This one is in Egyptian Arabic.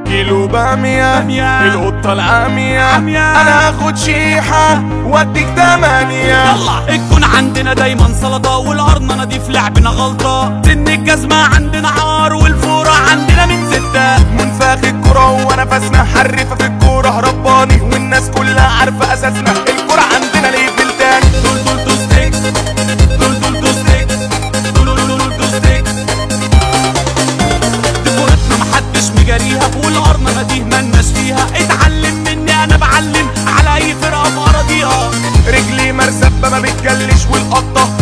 كيلو بامية بامية. القطة العامية عامية. انا هاخد شيحة واديك تمانية يلا الكون عندنا دايما سلطة والقرنة دي في لعبنا غلطة سن الجزمة عندنا عار والفورة عندنا من ستة منفاخ الكرة ونفسنا حرفة في الكورة رباني والناس كلها عارفة اساسنا الكرة عندنا ليفل تاني دول دول دول ستيك دول دول دول ستيك دول دول دول دول ستيك دي كورتنا محدش مجاريها والقرنة دي ملناش فيها اتعلم مني انا بعلم على اي فرقة في اراضيها رجلي مرسبة ما بتجلش والقطة